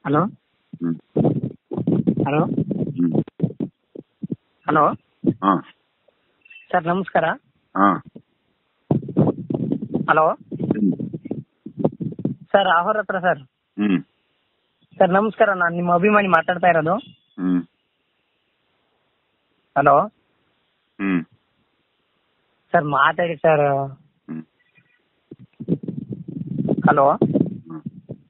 Hello hmm hello hmm hello ಹಾ sir ನಮಸ್ಕಾರ ಹಾ ಹಲೋ ಹ್ಮ್ ಸರ್ ಆಹೋರ್ ಹತ್ರ ಸರ್ ಹ್ಮ್ ಸರ್ ನಮಸ್ಕಾರ ನಾನು ನಿಮ್ಮ ಅಭಿಮಾನಿ ಮಾತಾಡ್ತಾ ಇರೋದು ಹ್ಮ್ ಹಲೋ ಹ್ಮ್ ಸರ್ ಮಾತಾಡಿ sir hmm hello hmm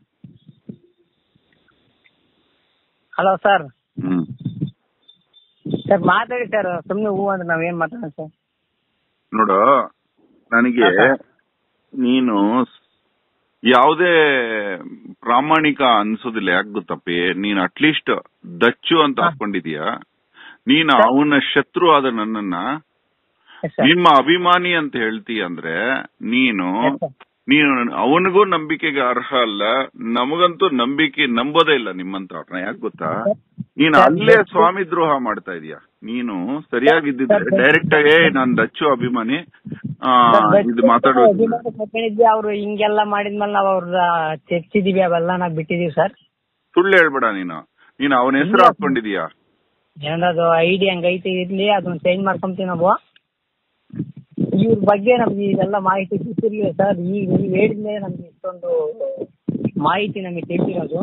hello sir hmm sir ಮಾತಾಡಿ ಸರ್ ಸುಮ್ಮನೆ ಹೂ ಅಂದ್ರೆ ನಾವೇನ್ ಮಾತಾಡೋಣ ಸರ್ ನೋಡು ನನಗೆ ಹಾ, ಸರ್. ನೀನು ಯಾವುದೇ ಪ್ರಾಮಾಣಿಕ ಅನ್ಸೋದಿಲ್ಲ ಯಾಕೆ ಗೊತ್ತಪ್ಪಿ ನೀನ್ ಅಟ್ಲೀಸ್ಟ್ ದಚ್ಚು ಅಂತ ಹಾ. ಹಾಕೊಂಡಿದೀಯ ನೀನು ಅವನ ಶತ್ರು ಆದ ನನ್ನನ್ನ ಎಸ್ ಸರ್ ನಿಮ್ಮ ಅಭಿಮಾನಿ ಅಂತ ಹೇಳ್ತೀಯ ಅಂದ್ರೆ ನೀನು ಎಸ್ ಸರ್ ನೀನು ಅವನಿಗೂ ನಂಬಿಕೆಗೆ ಅರ್ಹ ಅಲ್ಲ ನಮಗಂತೂ ನಂಬಿಕೆ ನಂಬೋದೇ ಇಲ್ಲ ನಿಮ್ಮಂತವ್ರನ್ನ ಯಾಕೆ ಗೊತ್ತಾ ನೀನು ಸರ್, ಅಲ್ಲೇ ದಚ್ಚು- ಸ್ವಾಮಿ ದ್ರೋಹ ಮಾಡ್ತಾ ಇದೀಯ ನೀನು ಸರಿಯಾಗಿದ್ದಿದ್ರೆ ಸರ್, ದಚ್ಚು- ಡೈರೆಕ್ಟ್ ಆಗಿ ನಾನ್ ದಚ್ಚು ಅಭಿಮಾನಿ ಆ, ಸರ್, ಇದು ಮಾತಾಡೋದು ಅಭಿಮಾನಿ ಕರ್ಕೊಂಡಿದ್ದೆ ಅವ್ರು ಹಿಂಗೆಲ್ಲ ಮಾಡಿದ್ಮೇಲೆ ನಾವು ಅವ್ರ ಚರ್ಚಿದೀವಿ ಅವೆಲ್ಲ ನಾವು ಬಿಟ್ಟಿದೀವಿ ಸರ್ ಸುಳ್ಳು ಹೇಳ್ಬೇಡ ನೀನು ನೀನು ಅವನ ಹೆಸರು ಇಲ್ಲ. ಹಾಕೊಂಡಿದೀಯ ಏನಾದ್ರು ಐಡಿ ಹಂಗೈತಿ ಇರ್ಲಿ ಅದನ್ನ ಚೇಂಜ್ ಮಾಡ್ಕೊಂತೀವಿ ನಾವು ಇವ್ರ ಬಗ್ಗೆ ನಮ್ಗೆ ಇದೆಲ್ಲ ಮಾಹಿತಿ ಗೊತ್ತಿರ್ಲಿಲ್ಲ ಸರ್ ಈಗ ನೀವು ಹೇಳಿದ್ಮೇಲೆ ನಮ್ಗೆ ಇಷ್ಟೊಂದು ಮಾಹಿತಿ ನಮಗೆ ತಿಳಿದಿರೋದು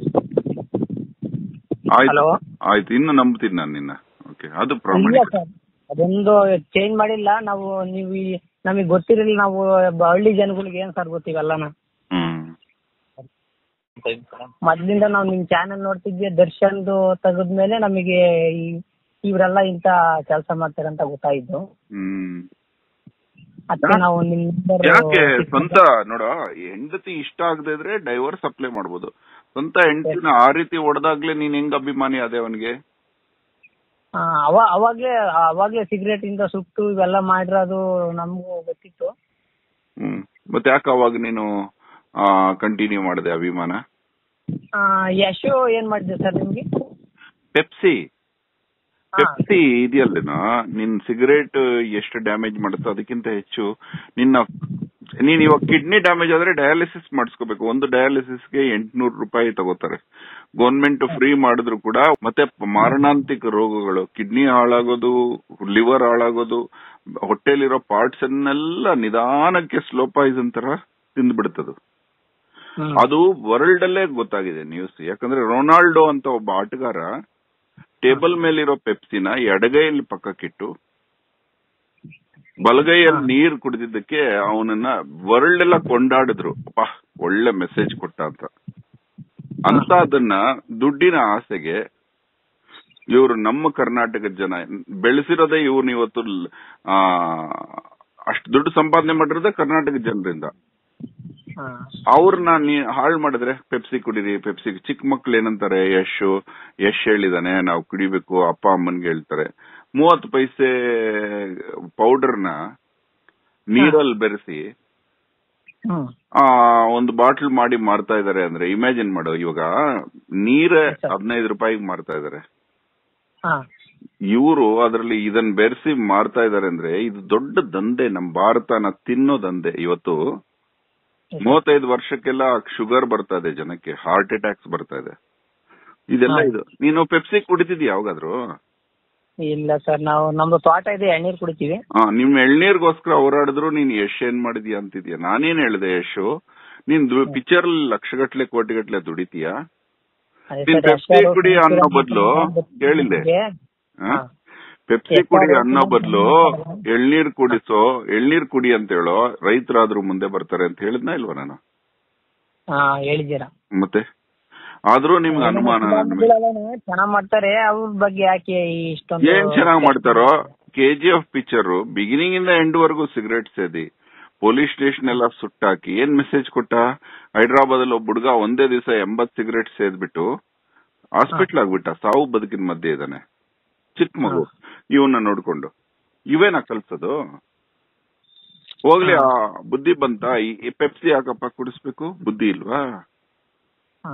ಆಯ್ತು ಹಲೋ ಆಯ್ತು ಇನ್ನು ನಂಬ್ತೀನಿ ನಾನು ನಿನ್ನ ಓಕೆ ಅದು ಇಲ್ಲ ಪ್ರಾಮಾಣಿಕ ಸರ್ ಅದೊಂದು ಚೇಂಜ್ ಮಾಡಿಲ್ಲ ನಾವು ನೀವು ಈ- ನಮಗೆ ಗೊತ್ತಿರಲಿಲ್ಲ ನಾವು ಬ- ಹಳ್ಳಿ ಜನಗಳಿಗೆ ಏನ್ ಸರ್ ಗೊತ್ತಿವಲ್ಲನ ಹ್ಮ್ ಮೊದ್ಲಿಂದ ನಾವು ನಿಮ್ ಚಾನೆಲ್ ನೋಡ್ತಿದ್ವಿ ದರ್ಶನ್ದು ತೆಗೆದ್ಮೇಲೆ ನಮಗೆ ಈ- ಇವ್ರೆಲ್ಲ ಇಂತ ಕೆಲಸ ಮಾಡ್ತಾರೆ ಅಂತ ಗೊತ್ತಾಯ್ತು ಹ್ಮ್ ಅದಕ್ಕೆ ನಾವು ನಿಮ್ number ಯಾಕೆ fix ಸ್ವಂತ ನೋಡ ಹೆಂಡತಿ ಇಷ್ಟ ಆಗದೆ ಇದ್ರೆ ಡೈವರ್ಸ್ ಅಪ್ಲೈ ಮಾಡ್ಬೋದು ಸ್ವಂತ ಹೆಂಡತಿನ ಆ ರೀತಿ ಹೊಡೆದಾಗ್ಲೇ ನೀನ್ ಹೆಂಗ್ ಅಭಿಮಾನಿ ಅದೇ ಅವನಿಗೆ ಆ, ಅವ ಅವಾಗ್ಲೇ ಅವಾಗ್ಲೇ ಸಿಗರೇಟ್ ಇಂದ ಸುಟ್ಟು ಇವೆಲ್ಲ ಮಾಡಿರೋದು ನಮಗೂ ಗೊತ್ತಿತ್ತು ಹ್ಮ್ ಮತ್ತೆ ಯಾಕೆ ಅವಾಗ ನೀನು ಕಂಟಿನ್ಯೂ ಮಾಡಿದೆ ಅಭಿಮಾನ ಆ, ಯಶು ಏನ್ ಮಾಡಿದೆ ಸರ್ ನಿಮ್ಗೆ ಪೆಪ್ಸಿ ಹಾ. ಪೆಪ್ಸಿ ಇದೆಯಲ್ಲೇನ ನಿನ್ ಸಿಗರೇಟ್ ಎಷ್ಟು ಡ್ಯಾಮೇಜ್ ಮಾಡುತ್ತೋ ಅದಕ್ಕಿಂತ ಹೆಚ್ಚು ನಿನ್ನ ನೀನ್ ಇವಾಗ ಕಿಡ್ನಿ ಡ್ಯಾಮೇಜ್ ಆದ್ರೆ ಡಯಾಲಿಸಿಸ್ ಮಾಡಿಸ್ಕೋಬೇಕು ಒಂದು ಡಯಾಲಿಸಿಸ್ಗೆ ಎಂಟ್ನೂರು ರೂಪಾಯಿ ತಗೋತಾರೆ ಗೌರ್ಮೆಂಟ್ ಫ್ರೀ ಮಾಡಿದ್ರು ಕೂಡ ಮತ್ತೆ ಮಾರಣಾಂತಿಕ ರೋಗಗಳು ಕಿಡ್ನಿ ಹಾಳಾಗೋದು ಲಿವರ್ ಹಾಳಾಗೋದು ಹೊಟ್ಟೆಲಿರೋ ಪಾರ್ಟ್ಸ್ ಅನ್ನೆಲ್ಲ ನಿಧಾನಕ್ಕೆ ಸ್ಲೋ ಪಾಯ್ಸನ್ ತರ ತಿಂದ್ಬಿಡ್ತದು ಹ್ಮ್. ಅದು ವರ್ಲ್ಡ್ ಅಲ್ಲೇ ಗೊತ್ತಾಗಿದೆ ನ್ಯೂಸ್ ಯಾಕಂದ್ರೆ ರೊನಾಲ್ಡೋ ಅಂತ ಒಬ್ಬ ಆಟಗಾರ ಟೇಬಲ್ ಮೇಲಿರೋ ಪೆಪ್ಸಿನ ಎಡಗೈಯಲ್ಲಿ ಪಕ್ಕಕ್ಕಿಟ್ಟು ಬಲಗೈಯಲ್ಲಿ ನೀರ್ ಕುಡಿದಿದ್ದಕ್ಕೆ ಅವನನ್ನ ವರ್ಲ್ಡ್ ಎಲ್ಲ ಕೊಂಡಾಡಿದ್ರು ಅಪ್ಪ ಒಳ್ಳೆ ಮೆಸೇಜ್ ಕೊಟ್ಟ ಅಂತ ಅಂತ ಅದನ್ನ ದುಡ್ಡಿನ ಆಸೆಗೆ ಇವರು ನಮ್ಮ ಕರ್ನಾಟಕದ ಜನ ಬೆಳೆಸಿರೋದೇ ಇವ್ನ ಇವತ್ತು ಆ ಅಷ್ಟು ದುಡ್ಡು ಸಂಪಾದನೆ ಮಾಡಿರೋದೇ ಕರ್ನಾಟಕದ ಜನರಿಂದ ಹಾ. ಅವ್ರನ್ನ ನೀ ಹಾಳು ಮಾಡಿದ್ರೆ ಪೆಪ್ಸಿ ಕುಡೀರಿ ಪೆಪ್ಸಿ ಚಿಕ್ಕ ಮಕ್ಳು ಏನಂತಾರೆ ಯಶು ಯಶ್ ಹೇಳಿದಾನೆ ನಾವು ಕುಡಿಬೇಕು ಅಪ್ಪ ಅಮ್ಮನ್ಗೆ ಹೇಳ್ತಾರೆ ಮೂವತ್ತು ಪೈಸೆ ಪೌಡರ್ನ ನೀರಲ್ಲಿ ಬೆರೆಸಿ ಹ್ಮ್. ಆ ಒಂದು ಬಾಟ್ಲ್ ಮಾಡಿ ಮಾರ್ತಾ ಇದಾರೆ ಅಂದ್ರೆ ಇಮ್ಯಾಜಿನ್ ಮಾಡು ಇವಾಗ ನೀರ ಹದಿನೈದು ರೂಪಾಯಿಗೆ ಮಾರ್ತಾ ಇದಾರೆ ಹಾ. ಇವರು ಅದರಲ್ಲಿ ಇದನ್ನ ಬೆರೆಸಿ ಮಾರ್ತಾ ಇದಾರೆ ಅಂದ್ರೆ ಇದು ದೊಡ್ಡ ದಂಧೆ ನಮ್ ಭಾರತನ ತಿನ್ನೋ ದಂಧೆ ಇವತ್ತು ಮೂವತ್ತೈದು ವರ್ಷಕ್ಕೆಲ್ಲ ಶುಗರ್ ಬರ್ತಾ ಇದೆ ಜನಕ್ಕೆ ಹಾರ್ಟ್ ಅಟ್ಯಾಕ್ಸ್ ಬರ್ತಾ ಇದೆ ಇದೆಲ್ಲ ಹಾ. ಇದು ನೀನು ಪೆಪ್ಸಿ ಕುಡಿತಿದ್ಯಾ ಯಾವಾಗಾದ್ರು ಇಲ್ಲ ಸರ್ ನಾವು ನಮ್ದು ತೋಟ ಇದೆ ಎಳ್ನೀರ್ ಕುಡಿತೀವಿ ಆ, ನಿಮ್ ಎಳ್ನೀರ್ಗೋಸ್ಕರ ಹೋರಾಡಿದ್ರು ನೀನ್ ಯಶ್ ಏನ್ ಮಾಡಿದ್ಯಾ ಅಂತಿದ್ಯಾ ನಾನೇನ್ ಹೇಳ್ದೆ ಯಶು ನೀನ್ ಪಿಕ್ಚರ್ ಲಕ್ಷಗಟ್ಲೆ ಕೋಟಿಗಟ್ಲೆ ದುಡಿತೀಯಾ ಅದೇ ನೀನ್ ಸರ್, ಪೆಪ್ಸಿ ಯಶ್ ಕುಡಿ ಅವರು ಅನ್ನೋ ಬದ್ಲು ಕೇಳಿಲ್ಲೆ ನಮ್ಗೆ, ಆ? ಹಾ. ಪೆಪ್ಸಿ ಎಷ್ಟ್ ಕುಡಿ ಸಾವಿರ ಅನ್ನೋ ಬದ್ಲು ರೂಪಾಯಿ ಎಳ್ನೀರ್ ಕುಡಿಸೋ ಎಳ್ನೀರ್ ಕುಡಿ ಅಂತ ಹೇಳೋ ರೈತರಾದ್ರೂ ಮುಂದೆ ಬರ್ತಾರೆ ಅಂತ ಹೇಳಿದ್ನಾ ಇಲ್ವಾ ನಾನು ಹಾ ಹೇಳಿದ್ದೀರಾ ಮತ್ತೆ ಆದ್ರೂ ನಿಮ್ಗೆ ಅನುಮಾನ ನನ್ನ ಮೇಲೆ. ಚೆನ್ನಾಗ್ ಮಾಡ್ತಾರೆ ಅವ್ರ ಬಗ್ಗೆ ಯಾಕೆ ಇಷ್ಟೊಂದು ಏನ್ ಚೆನ್ನಾಗ್ ಮಾಡ್ತಾರೋ ಕೆಜಿಎಫ್ ಪಿಕ್ಚರ್ ಬಿಗಿನಿಂಗ್ ಇಂದ ಎಂಡ್ ವರೆಗೂ ಸಿಗರೇಟ್ ಸೇದಿ ಪೊಲೀಸ್ ಸ್ಟೇಷನ್ ಎಲ್ಲ ಸುಟ್ಟಾಕಿ ಏನ್ ಮೆಸೇಜ್ ಕೊಟ್ಟ ಹೈದರಾಬಾದ್ ಅಲ್ಲಿ ಒಬ್ಬ ಹುಡುಗ ಒಂದೇ ದಿವಸ ಎಂಬತ್ ಸಿಗರೇಟ್ ಸೇದ್ಬಿಟ್ಟು ಹಾಸ್ಪಿಟ್ಲ್ ಆಗ್ಬಿಟ್ಟ ಸಾವು ಬದುಕಿನ ಮಧ್ಯೆ ಇದ್ದಾನೆ ಚಿಕ್ಕ ಮಗು ಇವನ್ನ ನೋಡ್ಕೊಂಡು ಇವೇನಾ ಕಲ್ಸೋದು ಹೋಗ್ಲಿ ಆ ಬುದ್ಧಿ ಬಂತ ಈ ಪೆಪ್ಸಿ ಯಾಕಪ್ಪ ಕುಡಿಸ್ಬೇಕು ಬುದ್ಧಿ ಇಲ್ವಾ ಹಾ.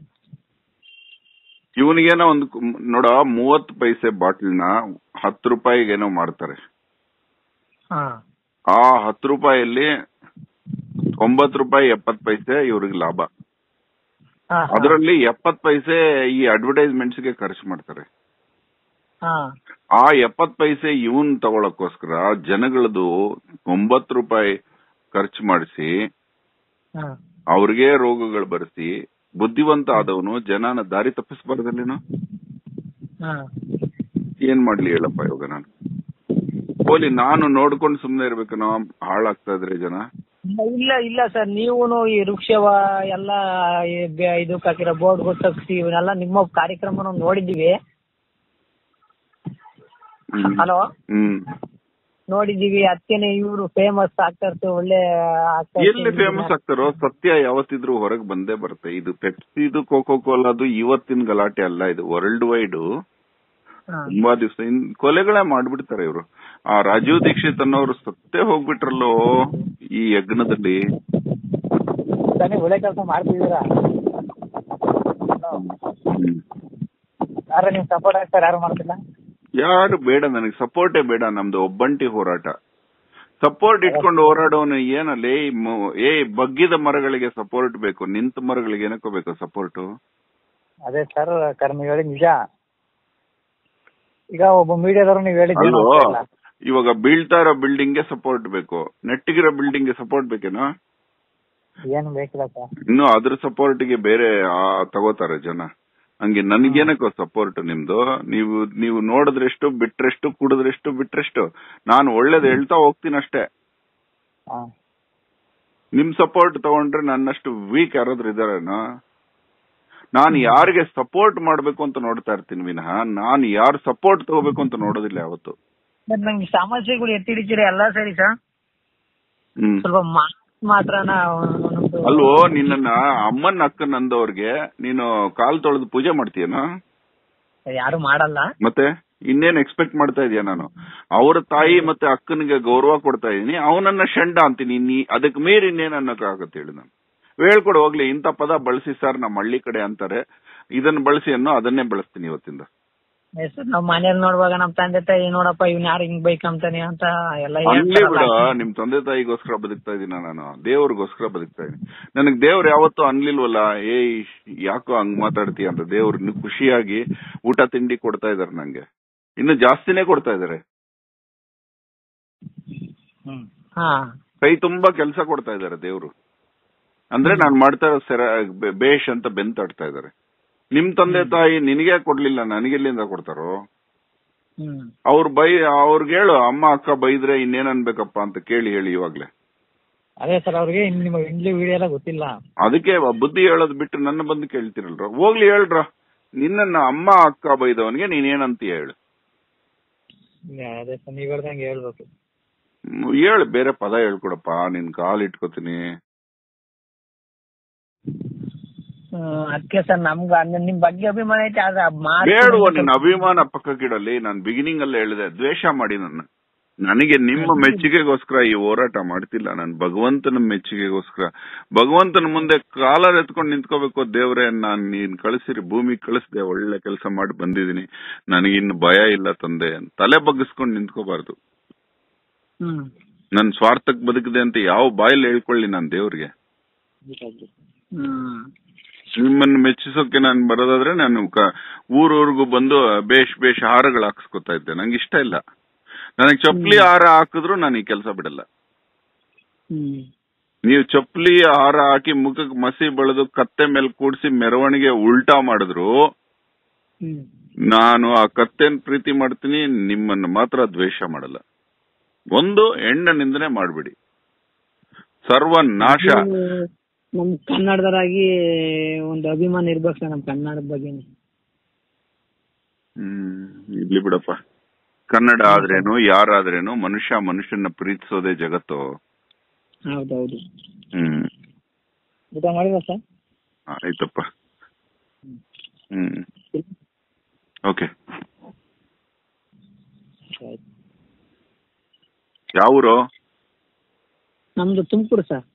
ಇವನಿಗೇನೋ ಒಂದು ಕು- ನೋಡ ಮೂವತ್ತು ಪೈಸೆ ಬಾಟ್ಲಿನ ಹತ್ತು ರೂಪಾಯಿಗೇನೋ ಮಾರ್ತಾರೆ ಹಾ. ಆ ಹತ್ತು ರೂಪಾಯಲ್ಲಿ ಒಂಬತ್ತು ರೂಪಾಯಿ ಎಪ್ಪತ್ತು ಪೈಸೆ ಇವ್ರಿಗೆ ಲಾಭ ಹಾ ಹಾ. ಅದರಲ್ಲಿ ಎಪ್ಪತ್ ಪೈಸೆ ಈ ಅಡ್ವರ್ಟೈಸ್ಮೆಂಟ್ಸ್ ಗೆ ಖರ್ಚು ಮಾಡ್ತಾರೆ ಹಾ ಆ ಎಪ್ಪತ್ ಪೈಸೆ ಇವನ್ ತಗೊಳಕ್ಕೋಸ್ಕರ ಜನಗಳದು ಒಂಬತ್ತು ರೂಪಾಯಿ ಖರ್ಚು ಮಾಡಿಸಿ ಹಾ ಅವ್ರಿಗೆ ರೋಗಗಳು ಬರೆಸಿ ಬುದ್ಧಿವಂತ ಆದವನು ಜನನ ದಾರಿ ತಪ್ಪಿಸಬಾರ್ದಲ್ಲೇನು ಹಾ ಏನ್ ಮಾಡ್ಲಿ ಹೇಳಪ್ಪ ಇವಾಗ ನಾನು ಹೋಲಿ ನಾನು ನೋಡ್ಕೊಂಡು ಸುಮ್ನೆ ಇರ್ಬೇಕನೋ ಹಾಳಾಗ್ತಾ ಇದ್ರೆ ಜನ ಇಲ್ಲ ಇಲ್ಲ ಸರ್ ನೀವುನು ಈ ವೃಕ್ಷವ ಎಲ್ಲ ಈ ಬೆ- ಇದಕ್ಕೆ ಹಾಕಿರೋ ಬೋರ್ಡ್ ಗೊತ್ತಿಸಿ ಇವನ್ನೆಲ್ಲ ನಿಮ್ಮ ಕಾರ್ಯಕ್ರಮನ ನೋಡಿದ್ದೀವಿ ಹ್ಮ್. ಹಲೋ ಹ್ಮ್ ನೋಡಿದ್ದೀವಿ ಅದಕ್ಕೇನೆ ಇವರು ಫೇಮಸ್ ಆಗ್ತಾ ಒಳ್ಳೆ ಆಗ್ತಾ ಎಲ್ಲಿ ಫೇಮಸ್ ಆಗ್ತಾರೋ ಸತ್ಯ ಯಾವತ್ತಿದ್ರು ಹೊರಗೆ ಬಂದೇ ಬರುತ್ತೆ ಇದು ಪೆಪ್ಸಿದು ಕೋಕೋ ಕೋಲಾದು ಇವತ್ತಿನ ಗಲಾಟೆ ಅಲ್ಲ ಇದು ವರ್ಲ್ಡ್ ವೈಡ್ ಹಾ. ತುಂಬಾ ದಿವಸ ಕೊಲೆಗಳೇ ಮಾಡ್ಬಿಡ್ತಾರೆ ಇವರು ಆ ರಾಜೀವ್ ದೀಕ್ಷಿತ್ ಅನ್ನೋರು ಸತ್ತೇ ಹೋಗ್ಬಿಟ್ರಲ್ಲೋ ಈ ಯಜ್ಞದಲ್ಲಿ ತಾನೇ ಒಳ್ಳೆ ಕೆಲಸ ಮಾಡ್ತಿದ್ದೀರಾ ಹ್ಮ್. ಯಾರು ನಿಮ್ ಸಪೋರ್ಟ್ ಆಗ್ತಾರೆ ಯಾರು ಮಾಡ್ತಿಲ್ಲ ಯಾರು ಬೇಡ ನನಗೆ ಸಪೋರ್ಟೇ ಬೇಡ ನಮ್ದು ಒಬ್ಬಂಟಿ ಹೋರಾಟ ಸಪೋರ್ಟ್ ಇಟ್ಕೊಂಡು ಹೋರಾಡೋನು ಏನಲ್ಲಿ ಏ ಬಗ್ಗಿದ ಮರಗಳಿಗೆ ಸಪೋರ್ಟ್ ಬೇಕು ನಿಂತ ಮರಗಳಿಗೆ ಏನಕ್ಕೋ ಬೇಕು ಸಪೋರ್ಟ್ ಅದೇ ಸರ್ ಕರ್ಮ ಹೇಳಿ ನಿಜ ಈಗ ಒಬ್ಬ ಮೀಡಿಯಾದವರು ನೀವು ಹೇಳಿದ್ದು ಅಲ್ವೋ ಇವಾಗ ಬೀಳ್ತಾ ಇರೋ ಬಿಲ್ಡಿಂಗ್ ಗೆ ಸಪೋರ್ಟ್ ಬೇಕು ನೆಟ್ಟಿಗಿರೋ ಬಿಲ್ಡಿಂಗ್ ಗೆ ಸಪೋರ್ಟ್ ಬೇಕೇನೋ ಏನು ಬೇಕಿಲ್ಲ ಸರ್ ಇನ್ನು ಅದ್ರ ಸಪೋರ್ಟ್ ಗೆ ಬೇರೆ ಆ, ತಗೋತಾರೆ ಜನ ಹಂಗೆ ನನ್ಗೇನಕ್ಕೋ ಸಪೋರ್ಟ್ ನಿಮ್ದು ನೀವು ನೀವು ನೋಡಿದ್ರೆಷ್ಟು ಬಿಟ್ರೆಷ್ಟು ಕುಡಿದ್ರೆಷ್ಟು ಬಿಟ್ರೆಷ್ಟು ನಾನು ಒಳ್ಳೇದ್ ಹೇಳ್ತಾ ಹೋಗ್ತೀನಿ ಅಷ್ಟೇ ಹಾ ನಿಮ್ ಸಪೋರ್ಟ್ ತಗೊಂಡ್ರೆ ನನ್ನಷ್ಟು ವೀಕ್ ಯಾರಾದ್ರೂ ಇದಾರೇನೋ ನಾನು ಯಾರಿಗೆ ಸಪೋರ್ಟ್ ಮಾಡ್ಬೇಕು ಅಂತ ನೋಡ್ತಾ ಇರ್ತೀನಿ ವಿನಃ ನಾನು ಯಾರು ಸಪೋರ್ಟ್ ತಗೋಬೇಕು ಅಂತ ನೋಡೋದಿಲ್ಲ ಯಾವತ್ತು ಮತ್ತೆ ನಂಗೆ ಸಮಸ್ಯೆಗಳು ಎತ್ತಿ ಹಿಡಿತೀರಿ ಎಲ್ಲ ಸರಿ ಸರ್ ಹ್ಮ್ ಸ್ವಲ್ಪ ಮಾತ್ ಮಾತ್ರನ ಒಂದೊಂದು- ಅಲ್ವೋ ನಿನ್ನ ಅಮ್ಮನ ಅಕ್ಕನ ಅಂದವ್ರಿಗೆ ನೀನು ಕಾಲ್ ತೊಳೆದು ಪೂಜೆ ಮಾಡ್ತೀಯನೋ ಯಾರು ಮಾಡಲ್ಲ ಮತ್ತೆ ಇನ್ನೇನ್ ಎಕ್ಸ್ಪೆಕ್ಟ್ ಮಾಡ್ತಾ ಇದೀಯ ನಾನು ಅವ್ರ ತಾಯಿ ಮತ್ತೆ ಅಕ್ಕನಿಗೆ ಗೌರವ ಕೊಡ್ತಾ ಇದೀನಿ ಅವನನ್ನ ಷಂಡ ಅಂತೀನಿ ನೀ ಅದಕ್ಕೆ ಮೀರಿ ಇನ್ನೇನ್ ಅನ್ನಕ್ಕಾಗತ್ತೆ ಹೇಳಿ ನಾನು ಹೇಳ್ಕೊಡು ಹೋಗ್ಲಿ ಇಂಥ ಪದ ಬಳಸಿ ಸರ್ ನಮ್ಮ ಹಳ್ಳಿ ಕಡೆ ಅಂತಾರೆ ಇದನ್ನ ಬಳಸಿ ಅನ್ನೋ ಅದನ್ನೇ ಬಳಸ್ತೀನಿ ಇವತ್ತಿಂದ ಹೆಸರು ನಾವ್ ಮನೇಲಿ ನೋಡುವಾಗ ನಮ್ ತಂದೆ ತಾಯಿ ನೋಡಪ್ಪ ಇವ್ನ ಯಾರು ಹಿಂಗ್ ಬೈಕ್ ಅಂತಾನೆ ಅಂತ ಎಲ್ಲ ಅನ್ಲಿ ಹೇಳ್ತಾರಲ್ಲ. ಬಿಡ ನಿಮ್ ತಂದೆ ತಾಯಿಗೋಸ್ಕರ ಬದುಕ್ತಾ ಇದೀನ ನಾನು ದೇವ್ರಿಗೋಸ್ಕರ ಬದುಕ್ತಾ ಇದೀನಿ ನನಗ್ ದೇವ್ರು ಯಾವತ್ತೂ ಅನ್ಲಿಲ್ವಲ್ಲ ಏಯ್ ಯಾಕೋ ಹಂಗ್ ಮಾತಾಡ್ತೀಯ ಅಂತ ದೇವ್ರು ಇನ್ನು ಖುಷಿಯಾಗಿ ಊಟ ತಿಂಡಿ ಕೊಡ್ತಾ ಇದಾರೆ ನಂಗೆ ಇನ್ನು ಜಾಸ್ತಿನೇ ಕೊಡ್ತಾ ಇದಾರೆ ಹ್ಮ್ ಹಾ ಕೈ ತುಂಬಾ ಕೆಲಸ ಕೊಡ್ತಾ ಇದಾರೆ ದೇವ್ರು ಅಂದ್ರೆ ನಾನ್ ಮಾಡ್ತಾ ಇರೋ ಸೆರ ಬೆ- ಬೇಷ್ ಅಂತ ಬೆಂತಾಡ್ತಾ ಇದಾರೆ ನಿಮ್ ತಂದೆ ತಾಯಿ ನಿನಗೆ ಕೊಡ್ಲಿಲ್ಲ ನನಗೆಲ್ಲಿಂದ ಕೊಡ್ತಾರೋ ಹ್ಮ್ ಅವ್ರ ಬೈ ಅವ್ರಿಗೆ ಹೇಳು ಅಮ್ಮ ಅಕ್ಕ ಬೈದ್ರೆ ಇನ್ನೇನ್ ಅನ್ಬೇಕಪ್ಪ ಅಂತ ಕೇಳಿ ಹೇಳಿ ಇವಾಗ್ಲೇ ಅದೇ ಸರ್ ಅವ್ರಿಗೆ ಇನ್ ನಿಮ್ಮ ಇಂಡ್ಲಿ ವಿಡಿಯೋ ಎಲ್ಲ ಗೊತ್ತಿಲ್ಲ ಅದಕ್ಕೆ ಬುದ್ಧಿ ಹೇಳೋದ್ ಬಿಟ್ಟು ನನ್ನ ಬಂದು ಕೇಳ್ತಿರಲ್ರ ಹೋಗ್ಲಿ ಹೇಳ್ರ ನಿನ್ನ ಅಮ್ಮ ಅಕ್ಕ ಬೈದವನ್ಗೆ ನೀನೇನಂತೀಯ ಹೇಳು ಅದೇ ಸರ್ ನೀವ್ ಹೇಳ್ದಂಗೆ ಹೇಳ್ಬೇಕು ಹ್ಮ್, ಹೇಳು ಬೇರೆ ಪದ ಹೇಳ್ಕೊಡಪ್ಪ ನಿನ್ ಕಾಲ್ ಇಟ್ಕೋತೀನಿ ಅದಕ್ಕೆ ಸರ್ ನಮ್ಗ ಅಂದ್ರೆ ನಿಮ್ ಬಗ್ಗೆ ಅಭಿಮಾನ ಐತೆ ಆದ್ರೆ ಆ ಮಾತು ಬೇಡುವ ನಿನ್ನ ಅಭಿಮಾನ ಪಕ್ಕಕ್ಕಿಡಲಿ ನಾನು ಬಿಗಿನಿಂಗ್ ಅಲ್ಲೇ ಹೇಳಿದೆ ದ್ವೇಷ ಮಾಡಿ ನನ್ನ ನನಗೆ ನಿಮ್ಮ ಮೆಚ್ಚುಗೆಗೋಸ್ಕರ ಈ ಹೋರಾಟ ಮಾಡ್ತಿಲ್ಲ ನಾನು ಭಗವಂತನ ಮೆಚ್ಚುಗೆಗೋಸ್ಕರ ಭಗವಂತನ ಮುಂದೆ ಕಾಲರ್ ಎತ್ಕೊಂಡು ನಿಂತ್ಕೋಬೇಕು ದೇವ್ರೆ ನಾನ್ ನೀನ್ ಕಳಿಸಿರಿ ಭೂಮಿಗೆ ಕಳಿಸ್ದೆ ಒಳ್ಳೆ ಕೆಲಸ ಮಾಡಿ ಬಂದಿದ್ದೀನಿ ನನಗಿನ್ನು ಭಯ ಇಲ್ಲ ತಂದೆ ತಲೆ ಬಗ್ಗಿಸ್ಕೊಂಡು ನಿಂತ್ಕೋಬಾರ್ದು ಹ್ಮ್ ನನ್ ಸ್ವಾರ್ಥಕ್ ಬದುಕಿದೆ ಅಂತ ಯಾವ ಬಾಯಲ್ಲಿ ಹೇಳ್ಕೊಳ್ಳಿ ನಾನ್ ದೇವ್ರಿಗೆ ಹ್ಮ್ ನಿಮ್ಮನ್ನ ಮೆಚ್ಚಿಸೋಕೆ ನಾನು ಬರೋದಾದ್ರೆ ನಾನು ಕ- ಊರೂರ್ಗೂ ಬಂದು ಬೇಷ್ ಬೇಷ್ ಹಾರಗಳು ಹಾಕ್ಸ್ಕೊತಾ ಇದ್ದೆ ನಂಗೆ ಇಷ್ಟ ಇಲ್ಲ ನನಗೆ ಚಪ್ಪಲಿ ಹಾರ ಹಾಕಿದ್ರು ನಾನು ಈ ಕೆಲಸ ಬಿಡಲ್ಲ ಹ್ಮ್ ನೀವು ಚಪ್ಪಲಿ ಹಾರ ಹಾಕಿ ಮುಖಕ್ಕೆ ಮಸಿ ಬೆಳೆದು ಕತ್ತೆ ಮೇಲೆ ಕೂಡಿಸಿ ಮೆರವಣಿಗೆ ಉಲ್ಟಾ ಮಾಡಿದ್ರು ಹ್ಮ್ ನಾನು ಆ ಕತ್ತೆನ್ ಪ್ರೀತಿ ಮಾಡ್ತೀನಿ ನಿಮ್ಮನ್ನ ಮಾತ್ರ ದ್ವೇಷ ಮಾಡಲ್ಲ ಒಂದು ಹೆಣ್ಣ ನಿಂದನೆ ಮಾಡ್ಬಿಡಿ ಸರ್ವನಾಶ ನಮ್ ಕನ್ನಡದವರಾಗಿ ಒಂದು ಅಭಿಮಾನ ಇರ್ಬೇಕು ಸರ್ ನಮ್ ಕನ್ನಡದ ಬಗ್ಗೆನೆ ಹ್ಮ್ ಇರ್ಲಿ ಬಿಡಪ್ಪ ಕನ್ನಡ ಆದ್ರೇನು ಯಾರಾದ್ರೇನು ಮನುಷ್ಯ ಮನುಷ್ಯನ ಪ್ರೀತಿಸೋದೇ ಜಗತ್ತು ಹೌದೌದು ಹ್ಮ್ ಊಟ ಮಾಡಿದ ಸರ್ ಆಯ್ತಪ್ಪ ಹ್ಮ್ ಓಕೆ ಯಾವ ಊರು ನಮ್ದು ತುಮಕೂರು ಸರ್